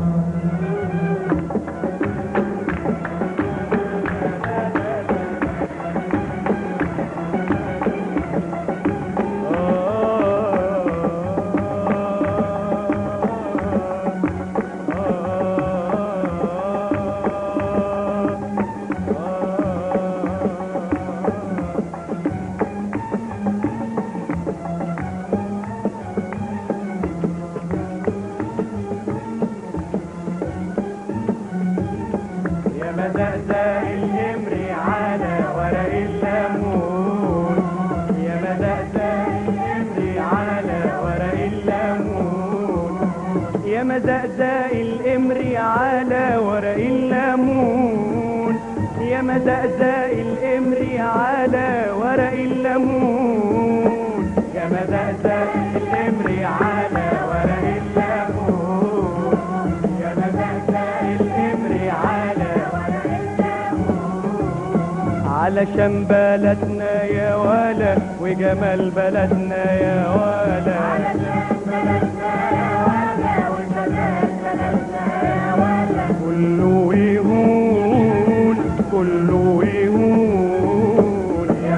يا مزقزق الجمر على ورق الليمون يا مزقزق الجمر على ورق الليمون يا مزقزق الامر على ورق الليمون يا مزقزق الامر على ورق الليمون يا مزقزق الامر على ورق الليمون يا مزقزق الامر على علشان بلدنا يا ولا وجمال بلدنا يا ولا كله يهون كله يهون يا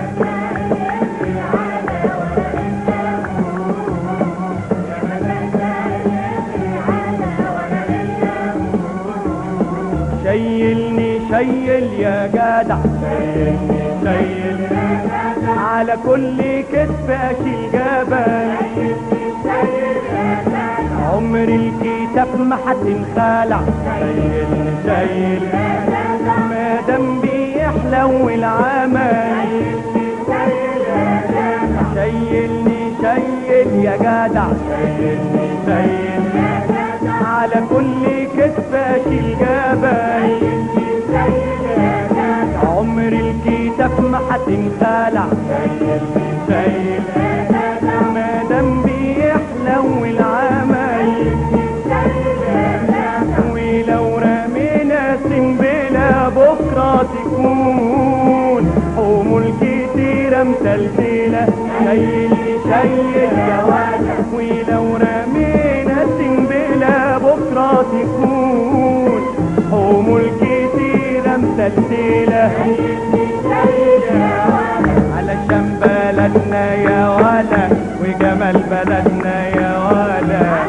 شيلني شيل يا جدع شيلني شيل على كل كتف اشيل جبل عمر الكتاب ما هتنخلع شيلني شيل ما دام بيحلو العمل شيلني شيل يا جدع شيلني شيل على كل كتف اشيل جبل عمر الكتاب ما هتنخلع شيل ما دام بيحلو العمل ولو رمينا سنبلة بكرة تكون حمول كتيرة متلتلة شيل شيل يا ولد ولو رمينا سنبلة بكرة تكون حمول كتيرة متلتلة علشان بلدنا يا ولا وجمال بلدنا يا ولا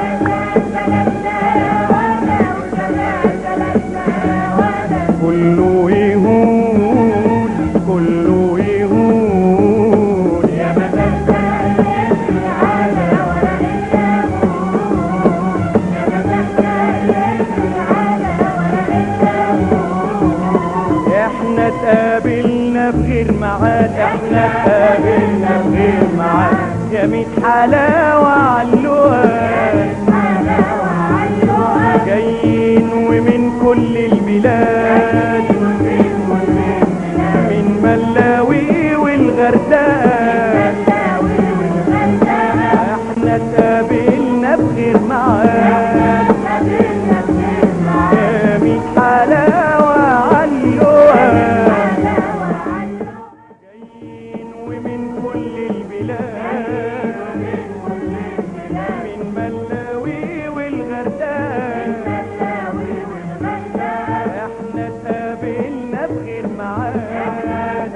كله يهون كله يهون يا احنا اتقابلنا بغير ميعاد احنا اتقابلنا بغير ميعاد يا ميت حلاوة علوها جايين ومن كل البلاد من ملاوي والغردقة احنا اتقابلنا بغير ميعاد يا ميت حلاوة علوها جايين ومن كل البلاد من ملاوي والغردقة احنا اتقابلنا بغير ميعاد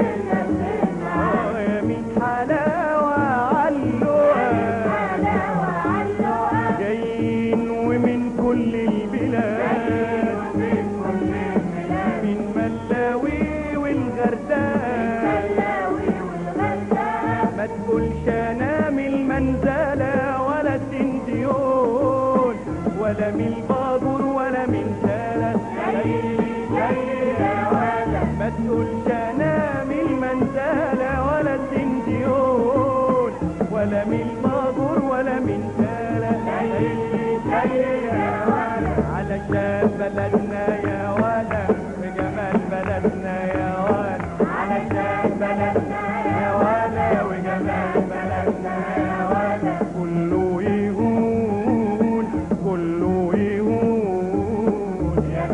اه يا ميت حلاوة علوها جايين ومن كل البلاد من ملاوي والغردقة ما تقولش انا من المنزلة ولا سنديون ولا من البابور ولا من سالة ما تقولش انا من المنزلة ولا سنديون ولا من البابور ولا من سالة علشان بلدنا يا ولا وجمال بلدنا يا ولا علشان بلدنا يا ولا وجمال بلدنا يا ولا كله يهون كله يهون يا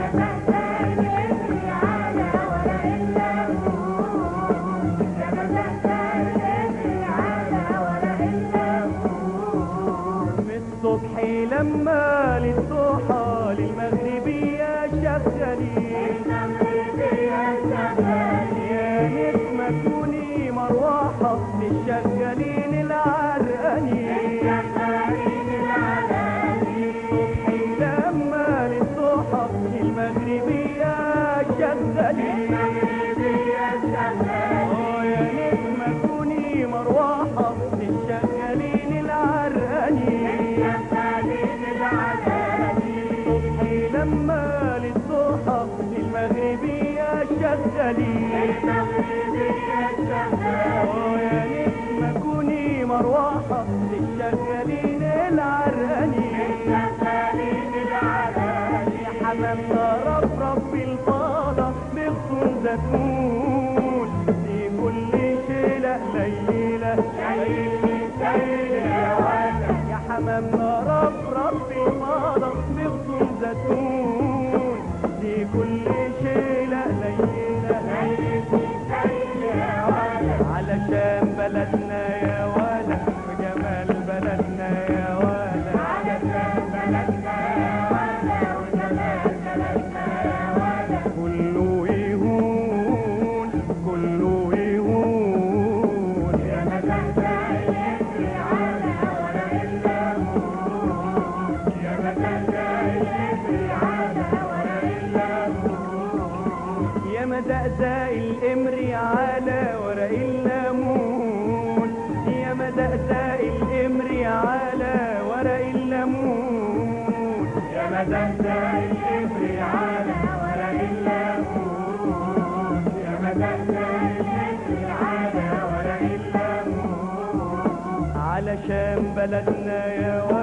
من الصبح لما للصبح حمامنا رفرف في الفاضة بغصون زيتون في كل شيلة ليلة شايل شايل يا ولد يا حمامنا رفرف في الفاضة بغصون زيتون في كل شيلة ليلة شايل شايل يا ولد علشان بلدنا يا ولد وجمال بلدنا يا ولد علشان بلدنا يا ولد وجمال بلدنا يا ولد كله يهون كله يهون يا مكان يجري على ورق الليمون يا مكان يجري على ورق الليمون يا مدقدق الامري على ورق الليمون يا مدقدق الامري على ورق الليمون يا مدقدق الامري على ورق الليمون يا مدقدق الامري على ورق الليمون علشان بلدنا يا ولد